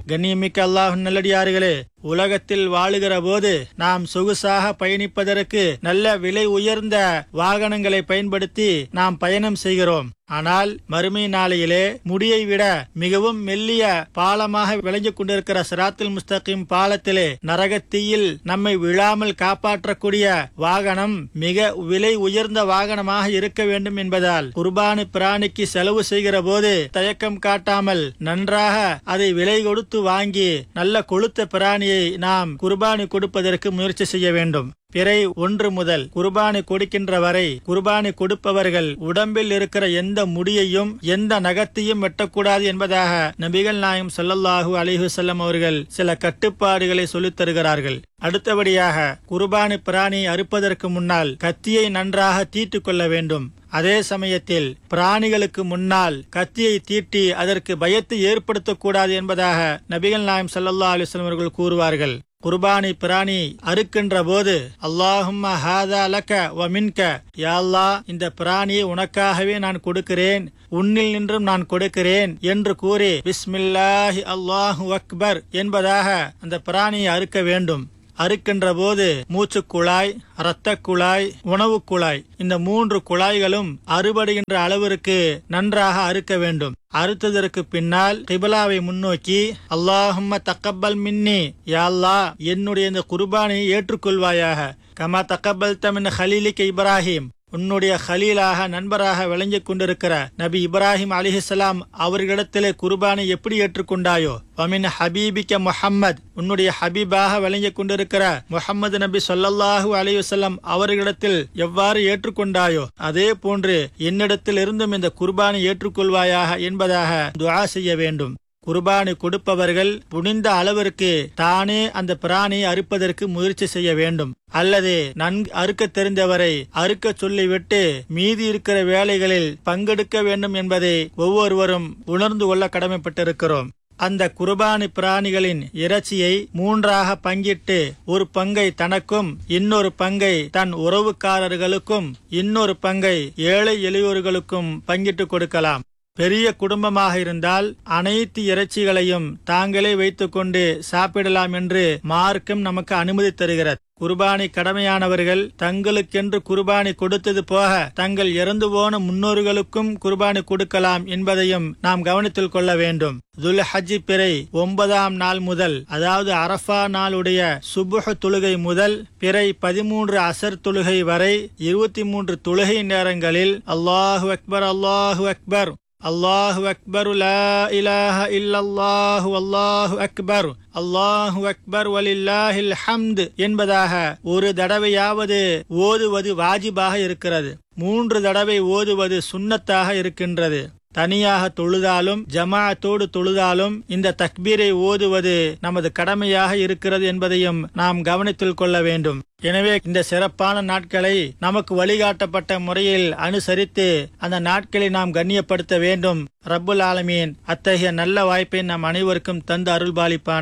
கண்ணியமிக்க அல்லாஹ் நல்லடியார்களே உலகத்தில் வாழுகிற போது நாம் சொகுசாக பயணிப்பதற்கு நல்ல விலை உயர்ந்த வாகனங்களை பயன்படுத்தி நாம் பயணம் செய்கிறோம் ஆனால் மறுமை நாளையிலே முடியை விட மிகவும் மெல்லிய பாலமாக விளங்கிக் கொண்டிருக்கிற சிராத்துல் முஸ்தகிம் பாலத்திலே நரகத்தீயில் நம்மை விழாமல் காப்பாற்றக்கூடிய வாகனம் மிக விலை உயர்ந்த வாகனமாக இருக்க வேண்டும் என்பதால் குர்பானி பிராணிக்கு செலவு செய்கிற போது தயக்கம் காட்டாமல் நன்றாக அதை விலை கொடுத்து வாங்கி நல்ல கொளுத்த பிராணியை நாம் குர்பானி கொடுப்பதற்கு முயற்சி செய்ய வேண்டும் பிறை ஒன்று முதல் குர்பானி கொடுக்கின்ற வரை குர்பானி கொடுப்பவர்கள் உடம்பில் இருக்கிற எந்த முடியையும் எந்த நகத்தையும் வெட்டக்கூடாது என்பதாக நபிகள் நாயம் ஸல்லல்லாஹு அலைஹி வஸல்லம் அவர்கள் சில கட்டுப்பாடுகளை சொல்லித் தருகிறார்கள் அடுத்தபடியாக குர்பானி பிராணி அறுப்பதற்கு முன்னால் கத்தியை நன்றாக தீட்டுக் கொள்ள வேண்டும் அதே சமயத்தில் பிராணிகளுக்கு முன்னால் கத்தியை தீட்டி அதற்கு பயத்தை ஏற்படுத்தக்கூடாது என்பதாக நபிகள் நாயம் ஸல்லல்லாஹு அலைஹி வஸல்லம் அவர்கள் கூறுவார்கள் குர்பானி பிராணி அறுக்கின்ற போது அல்லாஹும்ம ஹாதா லக்க வ மின்க யா அல்லாஹ் இந்த பிராணியை உனக்காகவே நான் கொடுக்கிறேன் உன்னில் நின்றும் நான் கொடுக்கிறேன் என்று கூறி பிஸ்மில்லாஹி அல்லாஹு அக்பர் என்பதாக அந்த பிராணியை அறுக்க வேண்டும் அறுக்கின்ற போது மூச்சு குழாய் இரத்த குழாய் உணவு குழாய் இந்த மூன்று குழாய்களும் அறுபடுகின்ற அளவிற்கு நன்றாக அறுக்க வேண்டும் அறுத்ததற்கு பின்னால் கிபிலாவை முன்னோக்கி அல்லாஹும்ம தக்கப்பல் மின்னி யாழ்லா என்னுடைய இந்த குர்பானை ஏற்றுக்கொள்வாயாக கமா தக்கபல் தமின் ஹலீலிக்கு இப்ராஹிம் உன்னுடைய ஹலீலாக நண்பராக விளங்கிக் கொண்டிருக்கிற நபி இப்ராஹிம் அலிஹிசலாம் அவர்களிடத்திலே குர்பானை எப்படி ஏற்றுக்கொண்டாயோ வமின் ஹபீபிக்க முஹம்மத் உன்னுடைய ஹபீபாக விளங்கிக் கொண்டிருக்கிற முஹம்மது நபி சொல்லல்லாஹு அலையுசல்லம் அவர்களிடத்தில் எவ்வாறு ஏற்றுக்கொண்டாயோ அதே போன்று என்னிடத்தில் இருந்தும் இந்த குர்பானை ஏற்றுக்கொள்வாயாக என்பதாக துஆ செய்ய வேண்டும் குர்பானி கொடுப்பவர்கள் புனிந்த அளவிற்கு தானே அந்த பிராணியை அறுப்பதற்கு முயற்சி செய்ய வேண்டும் அல்லது நன்கு அறுக்க தெரிந்தவரை அறுக்க சொல்லிவிட்டு மீதி இருக்கிற வேலைகளில் பங்கெடுக்க வேண்டும் என்பதை ஒவ்வொருவரும் உணர்ந்து கொள்ள கடமைப்பட்டிருக்கிறோம் அந்த குர்பானி பிராணிகளின் இறைச்சியை மூன்றாக பங்கிட்டு ஒரு பங்கை தனக்கும் இன்னொரு பங்கை தன் உறவுக்காரர்களுக்கும் இன்னொரு பங்கை ஏழை எளியோர்களுக்கும் பங்கிட்டு கொடுக்கலாம் பெரிய குடும்பமாக இருந்தால் அனைத்து இறைச்சிகளையும் தாங்களே வைத்துக்கொண்டு சாப்பிடலாம் என்று மார்க்கம் நமக்கு அனுமதி தருகிறது குர்பானி கடமையானவர்கள் தங்களுக்கென்று குர்பானி கொடுத்தது போக தங்கள் இறந்து போன முன்னோர்களுக்கும் குர்பானி கொடுக்கலாம் என்பதையும் நாம் கவனத்தில் கொள்ள வேண்டும் துல் ஹஜ்ஜி பிறை ஒன்பதாம் நாள் முதல் அதாவது அரஃபா நாளுடைய சுபுஹ தொழுகை முதல் பிறை பதிமூன்று அசர் தொழுகை வரை இருபத்தி மூன்று தொழுகை நேரங்களில் அல்லாஹு அக்பர் அல்லாஹு அக்பர் அல்லாஹு அக்பர் லா இலாஹ இல்லல்லாஹு அல்லாஹு அக்பர் அல்லாஹு அக்பர் வலில்லாஹில் ஹம்து என்பதாக ஒரு தடவையாவது ஓதுவது வாஜிபாக இருக்கிறது மூன்று தடவை ஓதுவது சுன்னத்தாக இருக்கின்றது தனியாக தொழுதாலும் ஜமாஅத்தோடு தொழுதாலும் இந்த தக்பீரை ஓதுவது நமது கடமையாக இருக்கிறது என்பதையும் நாம் கவனத்தில் கொள்ள வேண்டும் எனவே இந்த சிறப்பான நாட்களை நமக்கு வழிகாட்டப்பட்ட முறையில் அனுசரித்து அந்த நாட்களை நாம் கண்ணியப்படுத்த வேண்டும் ரப்புல் ஆலமீன் அத்தகைய நல்ல வாய்ப்பை நம் அனைவருக்கும் தந்து அருள்பாலிப்பான்